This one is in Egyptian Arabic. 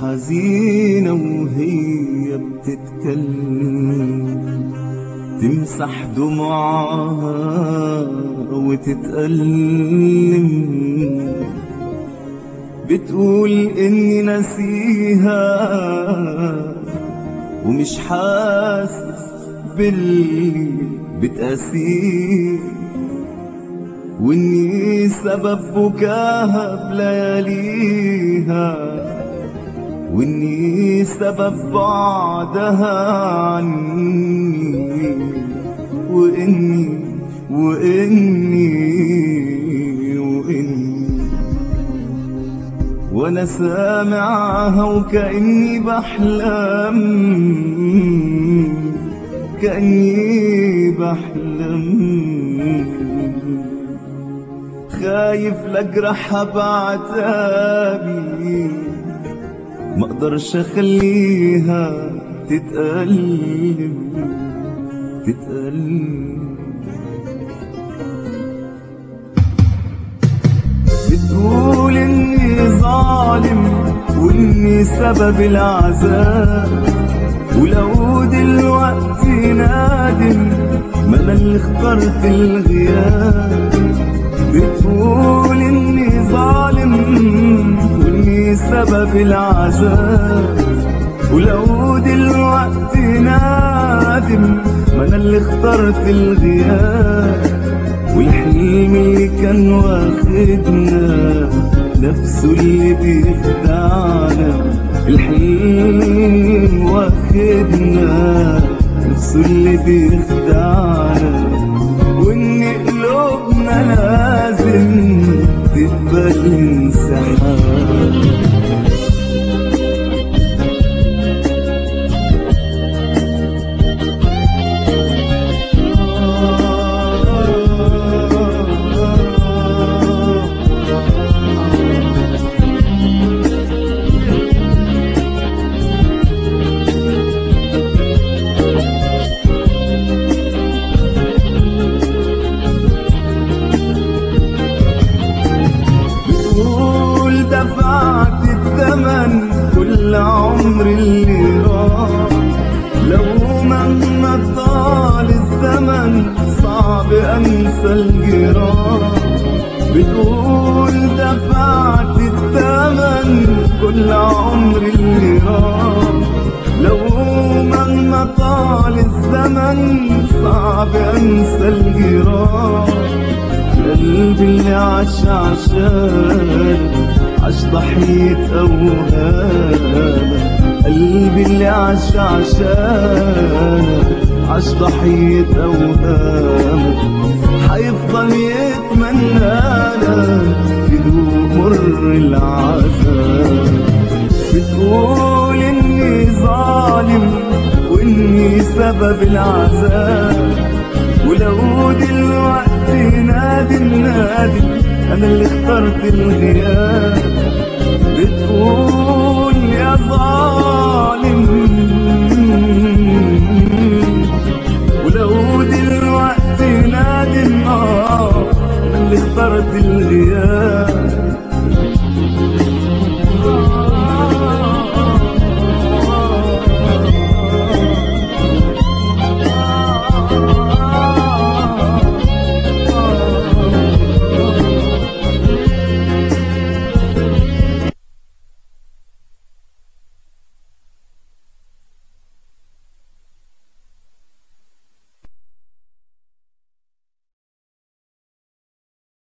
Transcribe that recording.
حزينة وهي بتتكلم تمسح دموعها وتتألم بتقول إني نسيها ومش حاسس باللي بتقاسيه وإني سبب بكاها بلياليها وإني سبب بعدها عني وإني وإني وإني وأنا سامعها وكأني بحلم كأني بحلم خايف لجرحها بعتابي ما اقدرش اخليها تتألم تتألم بتقول اني ظالم واني سبب العذاب ولو دلوقتي نادم ما انا اللي اخترت الغياب بتقول اني ظالم واني سبب العذاب ولو دلوقتي نادم ما انا اللي اخترت الغياب والحلم اللي كان واخدنا نفسه اللي بيخدعنا الحلم واخدنا نفسه اللي بيخدعنا وان قلوبنا لازم تقبل انسحاب بتقول دفعت الثمن كل عمر اللي راح لو مهما طال الزمن صعب انسى الجراح بتقول دفعت الثمن كل عمر اللي راح لو مهما طال الزمن صعب انسى الجراح قلبي اللي عاش عشان عاش ضحية أوهام قلبي اللي عاش عشان عاش ضحية أوهام حيفضل يتمنانا يدوب مر العذاب بتقول إني ظالم وإني سبب العذاب ولو دلوقتي نادم نادم انا اللي اخترت الغياب بتقول يا ظالم ولو دلوقتي نادم اه انا اللي اخترت الغياب